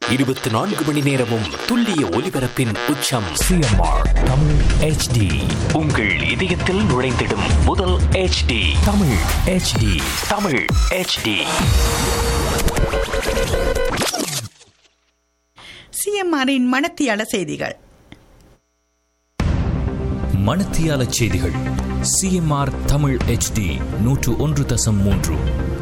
இருபத்தி நான்கு மணி நேரமும் துல்லிய ஒலிபரப்பின் உச்சம் சிஎம்ஆர் தமிழ் ஹெச்டி உங்கள் இதயத்தில் நுழைந்திடும் முதல் HD Tamil HD Tamil HD சிஎம்ஆரின் மணத்தியால செய்திகள் மணத்தியால செய்திகள் சிஎம்ஆர் தமிழ் ஹெச்டி நூற்று ஒன்று தசம் மூன்று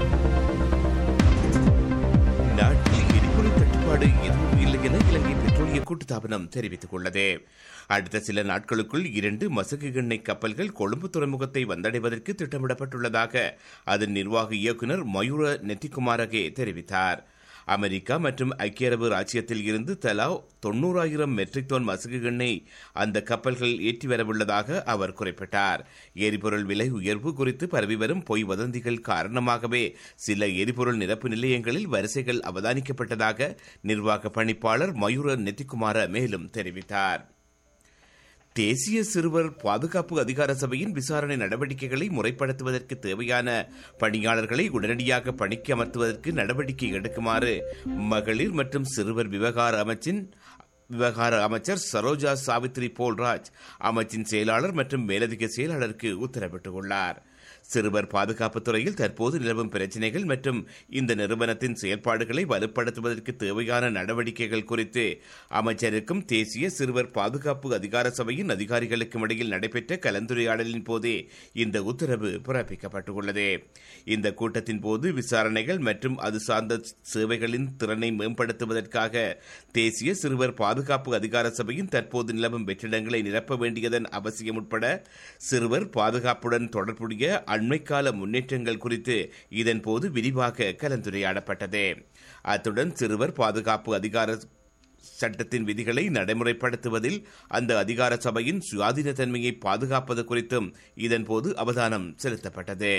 நாட்டில் எரிபொருள் தட்டுப்பாடு எதுவும் இல்லை என இலங்கை பெட்ரோலிய கூட்டுத்தாபனம் தெரிவித்துக் உள்ளது அடுத்த சில நாட்களுக்குள் இரண்டு மசகு எண்ணெய் கப்பல்கள் கொழும்பு துறைமுகத்தை வந்தடைவதற்கு திட்டமிடப்பட்டுள்ளதாக அதன் நிர்வாக இயக்குநர் மயூர நெத்திகுமாரகே தெரிவித்தார் அமெரிக்கா மற்றும் ஐக்கிய அரபு ராச்சியத்தில் இருந்து தலா தொன்னூறாயிரம் மெட்ரிக் டன் மசகு எண்ணெய் அந்த கப்பல்கள் ஏற்றி வரவுள்ளதாக அவர் குறிப்பிட்டார் எரிபொருள் விலை உயர்வு குறித்து பரவி வரும் பொய் வதந்திகள் காரணமாகவே சில எரிபொருள் நிரப்பு நிலையங்களில் வரிசைகள் அவதானிக்கப்பட்டதாக நிர்வாக பணிப்பாளர் மயூர நெத்திகுமார மேலும் தெரிவித்தார் தேசிய சிறுவர் பாதுகாப்பு அதிகார சபையின் விசாரணை நடவடிக்கைகளை முறைப்படுத்துவதற்கு தேவையான பணியாளர்களை உடனடியாக பணிக்கு அமர்த்துவதற்கு நடவடிக்கை எடுக்குமாறு மகளிர் மற்றும் சிறுவர் விவகார அமைச்சின் விவகார அமைச்சர் சரோஜா சாவித்ரி போல்ராஜ் அமைச்சின் செயலாளர் மற்றும் மேலதிக செயலாளருக்கு உத்தரவிட்டுள்ளார் சிறுவர் பாதுகாப்புத் துறையில் தற்போது நிலவும் பிரச்சினைகள் மற்றும் இந்த நிறுவனத்தின் செயல்பாடுகளை வலுப்படுத்துவதற்கு தேவையான நடவடிக்கைகள் குறித்து அமைச்சருக்கும் தேசிய சிறுவர் பாதுகாப்பு அதிகார சபையின் அதிகாரிகளுக்கும் இடையில் நடைபெற்ற கலந்துரையாடலின் போதே இந்த உத்தரவு பிறப்பிக்கப்பட்டுள்ளது இந்த கூட்டத்தின் போது விசாரணைகள் மற்றும் அது சார்ந்த சேவைகளின் திறனை மேம்படுத்துவதற்காக தேசிய சிறுவர் பாதுகாப்பு அதிகார சபையின் தற்போது நிலவும் வெற்றிடங்களை நிரப்ப வேண்டியதன் அவசியம் உட்பட சிறுவர் பாதுகாப்புடன் தொடர்புடைய அண்மைக்கால முன்னேற்றங்கள் குறித்து இதன்போது விரிவாக கலந்துரையாடப்பட்டது அத்துடன் சிறுவர் பாதுகாப்பு அதிகார சட்டத்தின் விதிகளை நடைமுறைப்படுத்துவதில் அந்த அதிகார சபையின் சுயாதீனத்தன்மையை பாதுகாப்பது குறித்தும் இதன்போது அவதானம் செலுத்தப்பட்டது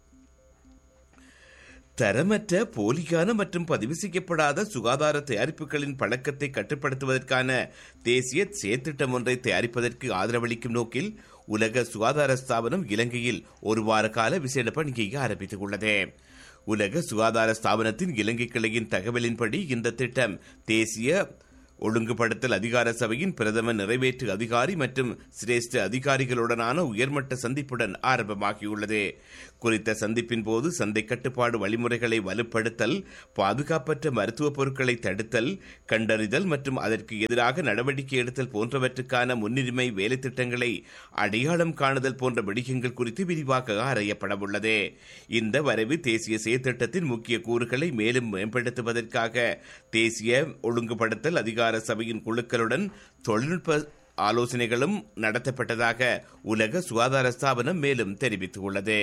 தரமற்ற போலியான மற்றும் பதிவு செய்யப்படாத சுகாதார தயாரிப்புகளின் பழக்கத்தை கட்டுப்படுத்துவதற்கான தேசிய செயற்திட்டம் ஒன்றை தயாரிப்பதற்கு ஆதரவளிக்கும் நோக்கில் உலக சுகாதார ஸ்தாபனம் இலங்கையில் ஒரு வார கால விசேட பணியை ஆரம்பித்துள்ளது உலக சுகாதார ஸ்தாபனத்தின் இலங்கை கிளையின் தகவலின்படி இந்த திட்டம் தேசிய ஒழுங்குபடுத்தல் அதிகார சபையின் பிரதம நிறைவேற்று அதிகாரி மற்றும் சிரேஷ்ட அதிகாரிகளுடனான உயர்மட்ட சந்திப்புடன் ஆரம்பமாகியுள்ளது குறித்த சந்திப்பின் போது சந்தை கட்டுப்பாடு வழிமுறைகளை வலுப்படுத்தல் பாதுகாப்பற்ற மருத்துவப் பொருட்களை தடுத்தல் கண்டறிதல் மற்றும் அதற்கு எதிராக நடவடிக்கை எடுத்தல் போன்றவற்றுக்கான முன்னுரிமை வேலை திட்டங்களை அடையாளம் காணுதல் போன்ற விடயங்கள் குறித்து விரிவாக ஆராயப்படவுள்ளது இந்த வரைவு தேசிய செயற்திட்டத்தின் முக்கிய கூறுகளை மேலும் மேம்படுத்துவதற்காக தேசிய ஒழுங்குபடுத்தல் அதிகார சபையின் குழுக்களுடன் தொழில்நுட்ப ஆலோசனைகளும் நடத்தப்பட்டதாக உலக சுகாதார ஸ்தாபனம் மேலும் தெரிவித்துள்ளது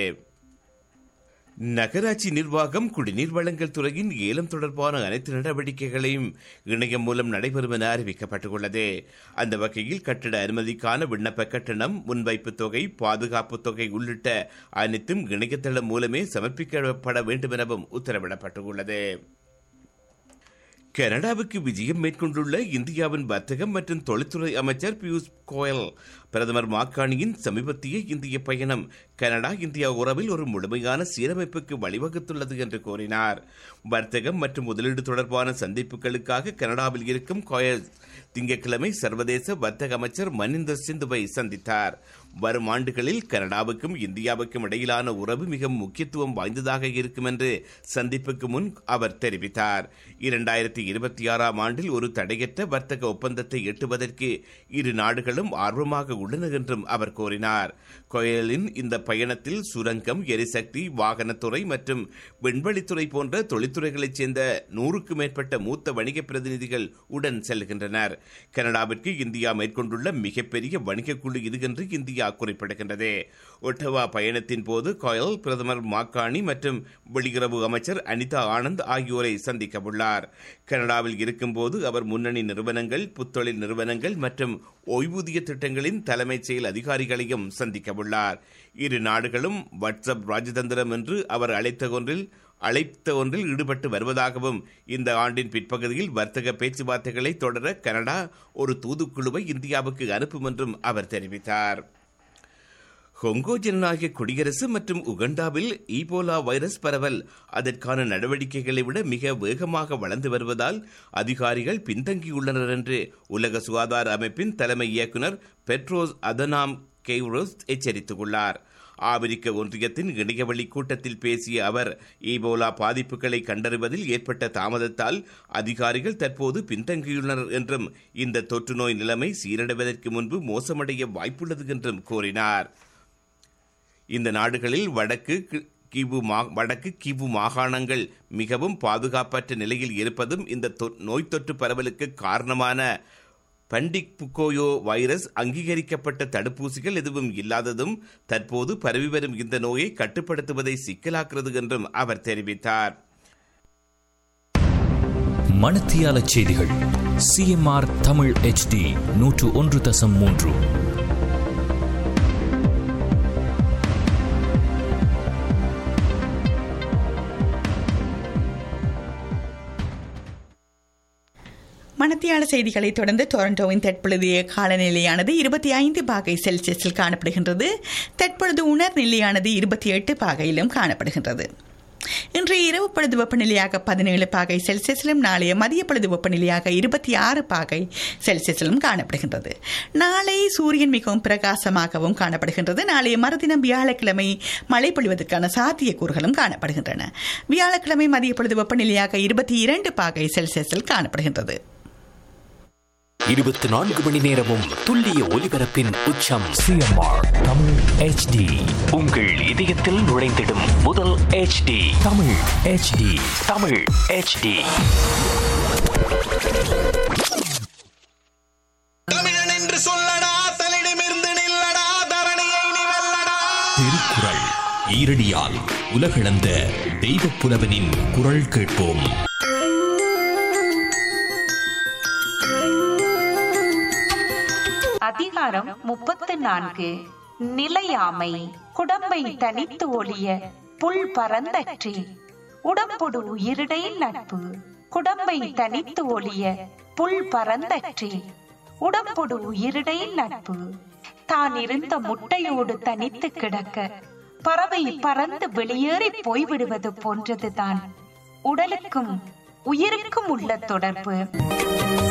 நகராட்சி நிர்வாகம் குடிநீர் வழங்கல் துறையின் ஏலம் தொடர்பான அனைத்து நடவடிக்கைகளையும் இணையம் மூலம் நடைபெறும் என அறிவிக்கப்பட்டுள்ளது அந்த வகையில் கட்டட அனுமதிக்கான விண்ணப்ப கட்டணம் முன்வைப்பு தொகை பாதுகாப்பு தொகை உள்ளிட்ட அனைத்தும் இணையதளம் மூலமே சமர்ப்பிக்கப்பட வேண்டும் எனவும் உத்தரவிடப்பட்டுள்ளது கனடாவுக்கு விஜயம் மேற்கொண்டுள்ள இந்தியாவின் வர்த்தகம் மற்றும் தொழில்துறை அமைச்சர் பியூஷ் கோயல் பிரதமர் மாக்காணியின் சமீபத்திய இந்திய பயணம் கனடா இந்தியா உறவில் ஒரு முழுமையான சீரமைப்புக்கு வழிவகுத்துள்ளது என்று கூறினார் வர்த்தகம் மற்றும் முதலீடு தொடர்பான சந்திப்புகளுக்காக கனடாவில் இருக்கும் கோயல் திங்கட்கிழமை சர்வதேச வர்த்தக அமைச்சர் மனிந்தர் சிந்துவை சந்தித்தார் வரும் ஆண்டுகளில் கனடாவுக்கும் இந்தியாவுக்கும் இடையிலான உறவு மிக முக்கியத்துவம் வாய்ந்ததாக இருக்கும் என்று சந்திப்புக்கு முன் அவர் தெரிவித்தார் இரண்டாயிரத்தி இருபத்தி ஆறாம் ஆண்டில் ஒரு தடையற்ற வர்த்தக ஒப்பந்தத்தை எட்டுவதற்கு இரு நாடுகளும் ஆர்வமாக உள்ளன என்றும் அவர் கூறினார் கோயலின் இந்த பயணத்தில் சுரங்கம் எரிசக்தி வாகனத்துறை மற்றும் விண்வெளித்துறை போன்ற தொழில்துறைகளைச் சேர்ந்த நூறுக்கும் மேற்பட்ட மூத்த வணிக பிரதிநிதிகள் உடன் செல்கின்றனர் கனடாவிற்கு இந்தியா மேற்கொண்டுள்ள மிகப்பெரிய வணிக குழு இது என்று இந்தியா குறிப்பிடுகின்றது ஒட்டவா பயணத்தின் போது கோயல் பிரதமர் மாக்காணி மற்றும் வெளியுறவு அமைச்சர் அனிதா ஆனந்த் ஆகியோரை சந்திக்க உள்ளார் கனடாவில் இருக்கும்போது அவர் முன்னணி நிறுவனங்கள் புத்தொழில் நிறுவனங்கள் மற்றும் ஓய்வூதிய திட்டங்களின் தலைமைச் செயல் அதிகாரிகளையும் சந்திக்க உள்ளார் இரு நாடுகளும் வாட்ஸ்அப் ராஜதந்திரம் என்று அவர் அழைத்த ஒன்றில் அழைத்த ஒன்றில் ஈடுபட்டு வருவதாகவும் இந்த ஆண்டின் பிற்பகுதியில் வர்த்தக பேச்சுவார்த்தைகளை தொடர கனடா ஒரு தூதுக்குழுவை இந்தியாவுக்கு அனுப்பும் என்றும் அவர் தெரிவித்தார் கொங்கோ ஜனநாயக குடியரசு மற்றும் உகண்டாவில் ஈபோலா வைரஸ் பரவல் அதற்கான நடவடிக்கைகளை விட மிக வேகமாக வளர்ந்து வருவதால் அதிகாரிகள் பின்தங்கியுள்ளனர் என்று உலக சுகாதார அமைப்பின் தலைமை இயக்குநர் பெட்ரோஸ் அதனாம் கெய்ரோஸ் எச்சரித்துள்ளார் ஆப்பிரிக்க ஒன்றியத்தின் இணையவழி கூட்டத்தில் பேசிய அவர் ஈபோலா பாதிப்புகளை கண்டறிவதில் ஏற்பட்ட தாமதத்தால் அதிகாரிகள் தற்போது பின்தங்கியுள்ளனர் என்றும் இந்த தொற்று நோய் நிலைமை சீரடைவதற்கு முன்பு மோசமடைய வாய்ப்புள்ளது என்றும் கூறினார் இந்த நாடுகளில் வடக்கு கி- கிவு மா- வடக்கு கிவு மாகாணங்கள் மிகவும் பாதுகாப்பற்ற நிலையில் இருப்பதும் இந்த தொ- நோய் தொற்று பரவலுக்கு காரணமான பண்டிக் புக்கோயோ வைரஸ் அங்கீகரிக்கப்பட்ட தடுப்பூசிகள் எதுவும் இல்லாததும் தற்போது பரவி வரும் இந்த நோயை கட்டுப்படுத்துவதை சிக்கலாக்குறது என்றும் அவர் தெரிவித்தார் மணத்தியால செய்திகள் சிஎம்ஆர் தமிழ் ஹெச்டி நூற்று ஒன்று தசம் மூன்று மணத்தியாள செய்திகளை தொடர்ந்து டொரண்டோவின் தற்பொழுதைய காலநிலையானது இருபத்தி ஐந்து பாகை செல்சியஸில் காணப்படுகின்றது தற்பொழுது உணர் நிலையானது இருபத்தி எட்டு பாகையிலும் காணப்படுகின்றது இன்றைய இரவு பொழுது வெப்பநிலையாக பதினேழு பாகை செல்சியஸிலும் நாளைய மதிய பொழுது வெப்பநிலையாக இருபத்தி ஆறு பாகை செல்சியஸிலும் காணப்படுகின்றது நாளை சூரியன் மிகவும் பிரகாசமாகவும் காணப்படுகின்றது நாளைய மறுதினம் வியாழக்கிழமை மழை பொழிவதற்கான சாத்தியக்கூறுகளும் காணப்படுகின்றன வியாழக்கிழமை மதிய பொழுது வெப்பநிலையாக இருபத்தி இரண்டு பாகை செல்சியஸில் காணப்படுகின்றது இருபத்தி நான்கு மணி நேரமும் துல்லிய ஒலிபரப்பின் உச்சம் சிஎம்ஆர் தமிழ் ஹெச்டி உங்கள் இதயத்தில் நுழைந்திடும் முதல் HD Tamil HD Tamil HD தமிழன் என்று சொல்லடா தலிடமிருந்து நில்லடா தரணியை நீ வெல்லடா திருக்குறள் ஈரடியால் உலகளந்த தெய்வப் புலவனின் குரல் கேட்போம் அதிகாரம் முப்பத்து நான்கு நிலையாமை குடம்பை தனித்து ஒளிய புல் பரந்தற்றி உடம்பொடு உயிரிடை நட்பு குடம்பை தனித்து ஒளிய புல் பரந்தற்றி உடம்பொடு உயிரிடை நட்பு தான் இருந்த முட்டையோடு தனித்து கிடக்க பறவை பறந்து வெளியேறி போய்விடுவது போன்றதுதான் உடலுக்கும் உயிருக்கும் உள்ள தொடர்பு